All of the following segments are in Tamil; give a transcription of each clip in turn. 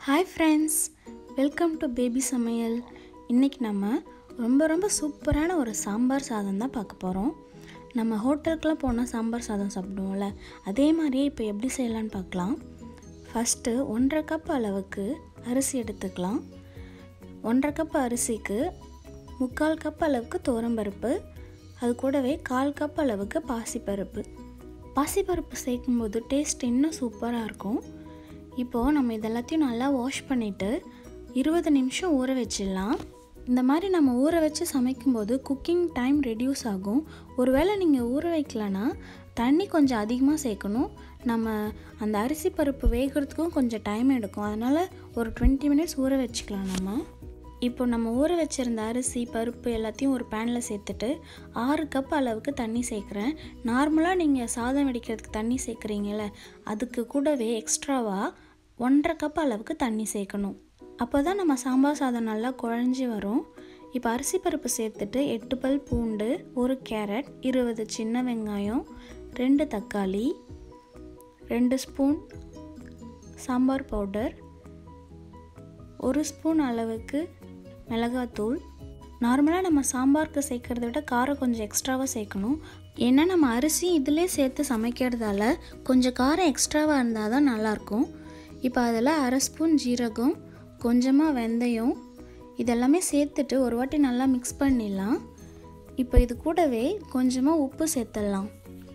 hi friends welcome to baby சமையல் இன்றைக்கி நம்ம ரொம்ப ரொம்ப சூப்பரான ஒரு சாம்பார் சாதம் தான் பார்க்க போகிறோம் நம்ம ஹோட்டலுக்குலாம் போனால் சாம்பார் சாதம் சாப்பிடுவோம்ல அதே மாதிரியே இப்போ எப்படி செய்யலான்னு பார்க்கலாம் ஃபஸ்ட்டு ஒன்றரை கப் அளவுக்கு அரிசி எடுத்துக்கலாம் ஒன்றரை கப் அரிசிக்கு முக்கால் கப் அளவுக்கு துவரம்பருப்பு அது கூடவே கால் கப் அளவுக்கு பாசிப்பருப்பு பாசிப்பருப்பு சேர்க்கும்போது டேஸ்ட் இன்னும் சூப்பராக இருக்கும் இப்போது நம்ம இதெல்லாத்தையும் நல்லா வாஷ் பண்ணிவிட்டு இருபது நிமிஷம் ஊற வச்சிடலாம் இந்த மாதிரி நம்ம ஊற வச்சு சமைக்கும்போது குக்கிங் டைம் ரெடியூஸ் ஆகும் ஒருவேளை நீங்கள் ஊற வைக்கலனா தண்ணி கொஞ்சம் அதிகமாக சேர்க்கணும் நம்ம அந்த அரிசி பருப்பு வேகிறதுக்கும் கொஞ்சம் டைம் எடுக்கும் அதனால் ஒரு டுவெண்ட்டி மினிட்ஸ் ஊற வச்சுக்கலாம் நம்ம இப்போ நம்ம ஊற வச்சுருந்த அரிசி பருப்பு எல்லாத்தையும் ஒரு பேனில் சேர்த்துட்டு ஆறு கப் அளவுக்கு தண்ணி சேர்க்குறேன் நார்மலாக நீங்கள் சாதம் வடிக்கிறதுக்கு தண்ணி சேர்க்குறீங்கல்ல அதுக்கு கூடவே எக்ஸ்ட்ராவாக ஒன்றரை கப் அளவுக்கு தண்ணி சேர்க்கணும் அப்போ தான் நம்ம சாம்பார் சாதம் நல்லா குழஞ்சி வரும் இப்போ அரிசி பருப்பு சேர்த்துட்டு எட்டு பல் பூண்டு ஒரு கேரட் இருபது சின்ன வெங்காயம் ரெண்டு தக்காளி ரெண்டு ஸ்பூன் சாம்பார் பவுடர் ஒரு ஸ்பூன் அளவுக்கு மிளகாத்தூள் நார்மலாக நம்ம சாம்பாருக்கு சேர்க்குறத விட காரம் கொஞ்சம் எக்ஸ்ட்ராவாக சேர்க்கணும் ஏன்னா நம்ம அரிசி இதிலே சேர்த்து சமைக்கிறதால கொஞ்சம் காரம் எக்ஸ்ட்ராவாக இருந்தால் தான் நல்லாயிருக்கும் இப்போ அதில் அரை ஸ்பூன் ஜீரகம் கொஞ்சமாக வெந்தயம் இதெல்லாமே சேர்த்துட்டு ஒரு வாட்டி நல்லா மிக்ஸ் பண்ணிடலாம் இப்போ இது கூடவே கொஞ்சமாக உப்பு சேர்த்துடலாம்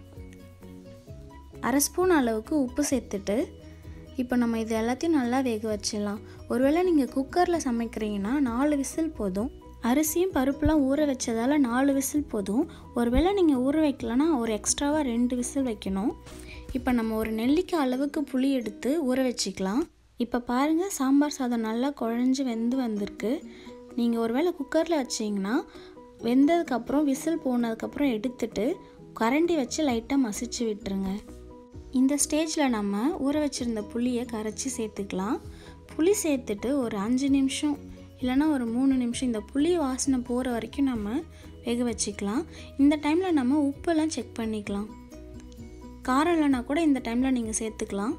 அரை ஸ்பூன் அளவுக்கு உப்பு சேர்த்துட்டு இப்போ நம்ம இது எல்லாத்தையும் நல்லா வேக வச்சிடலாம் ஒருவேளை நீங்கள் குக்கரில் சமைக்கிறீங்கன்னா நாலு விசில் போதும் அரிசியும் பருப்புலாம் ஊற வச்சதால் நாலு விசில் போதும் ஒருவேளை நீங்கள் ஊற வைக்கலன்னா ஒரு எக்ஸ்ட்ராவாக ரெண்டு விசில் வைக்கணும் இப்போ நம்ம ஒரு நெல்லிக்காய் அளவுக்கு புளி எடுத்து ஊற வச்சுக்கலாம் இப்போ பாருங்கள் சாம்பார் சாதம் நல்லா குழஞ்சி வெந்து வந்திருக்கு நீங்கள் ஒருவேளை குக்கரில் வச்சிங்கன்னா வெந்ததுக்கப்புறம் விசில் போனதுக்கப்புறம் எடுத்துட்டு கரண்டி வச்சு லைட்டாக மசிச்சு விட்டுருங்க இந்த ஸ்டேஜில் நம்ம ஊற வச்சுருந்த புளியை கரைச்சி சேர்த்துக்கலாம் புளி சேர்த்துட்டு ஒரு அஞ்சு நிமிஷம் இல்லைனா ஒரு மூணு நிமிஷம் இந்த புளி வாசனை போகிற வரைக்கும் நம்ம வேக வச்சுக்கலாம் இந்த டைமில் நம்ம உப்பெல்லாம் செக் பண்ணிக்கலாம் காரம் இல்லைனா கூட இந்த டைமில் நீங்கள் சேர்த்துக்கலாம்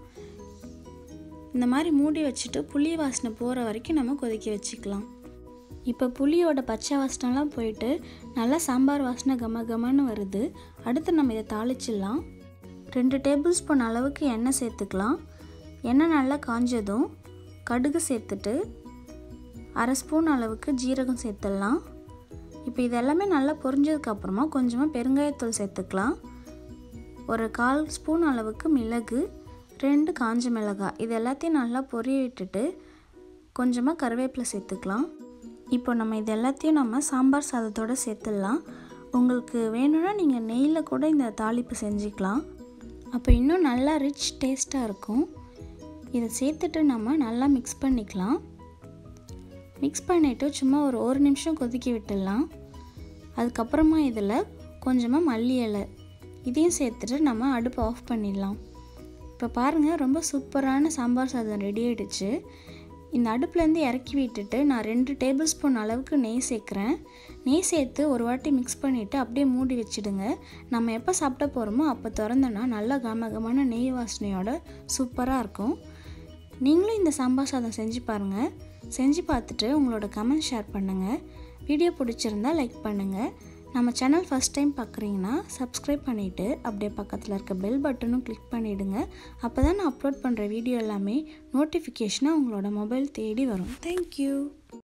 இந்த மாதிரி மூடி வச்சுட்டு புளி வாசனை போகிற வரைக்கும் நம்ம கொதிக்க வச்சுக்கலாம் இப்போ புளியோட பச்சை வாசனைலாம் போயிட்டு நல்லா சாம்பார் வாசனை கம கமன்னு வருது அடுத்து நம்ம இதை தாளிச்சிடலாம் ரெண்டு டேபிள் ஸ்பூன் அளவுக்கு எண்ணெய் சேர்த்துக்கலாம் எண்ணெய் நல்லா காஞ்சதும் கடுகு சேர்த்துட்டு அரை ஸ்பூன் அளவுக்கு ஜீரகம் சேர்த்துடலாம் இப்போ இதெல்லாமே நல்லா பொரிஞ்சதுக்கப்புறமா கொஞ்சமாக பெருங்காயத்தூள் சேர்த்துக்கலாம் ஒரு கால் ஸ்பூன் அளவுக்கு மிளகு ரெண்டு காஞ்ச மிளகாய் இது எல்லாத்தையும் நல்லா பொரிய விட்டுட்டு கொஞ்சமாக கருவேப்பிலை சேர்த்துக்கலாம் இப்போ நம்ம இது எல்லாத்தையும் நம்ம சாம்பார் சாதத்தோடு சேர்த்துடலாம் உங்களுக்கு வேணும்னா நீங்கள் நெய்யில் கூட இந்த தாளிப்பு செஞ்சுக்கலாம் அப்போ இன்னும் நல்லா ரிச் டேஸ்ட்டாக இருக்கும் இதை சேர்த்துட்டு நம்ம நல்லா மிக்ஸ் பண்ணிக்கலாம் மிக்ஸ் பண்ணிவிட்டு சும்மா ஒரு ஒரு நிமிஷம் கொதிக்க விட்டுடலாம் அதுக்கப்புறமா இதில் கொஞ்சமாக மல்லி இலை இதையும் சேர்த்துட்டு நம்ம அடுப்பை ஆஃப் பண்ணிடலாம் இப்போ பாருங்கள் ரொம்ப சூப்பரான சாம்பார் சாதம் ரெடி ஆகிடுச்சு இந்த அடுப்புலேருந்து இறக்கி விட்டுட்டு நான் ரெண்டு டேபிள் ஸ்பூன் அளவுக்கு நெய் சேர்க்குறேன் நெய் சேர்த்து ஒரு வாட்டி மிக்ஸ் பண்ணிவிட்டு அப்படியே மூடி வச்சுடுங்க நம்ம எப்போ சாப்பிட போகிறோமோ அப்போ திறந்தோன்னா நல்லா கம கமான நெய் வாசனையோட சூப்பராக இருக்கும் நீங்களும் இந்த சாம்பார் சாதம் செஞ்சு பாருங்கள் செஞ்சு பார்த்துட்டு உங்களோட கமெண்ட் ஷேர் பண்ணுங்கள் வீடியோ பிடிச்சிருந்தா லைக் பண்ணுங்கள் நம்ம சேனல் ஃபஸ்ட் டைம் பார்க்குறீங்கன்னா சப்ஸ்கிரைப் பண்ணிவிட்டு அப்படியே பக்கத்தில் இருக்க பெல் பட்டனும் கிளிக் பண்ணிவிடுங்க அப்போ தான் நான் அப்லோட் பண்ணுற வீடியோ எல்லாமே நோட்டிஃபிகேஷனாக உங்களோட மொபைல் தேடி வரும் தேங்க்யூ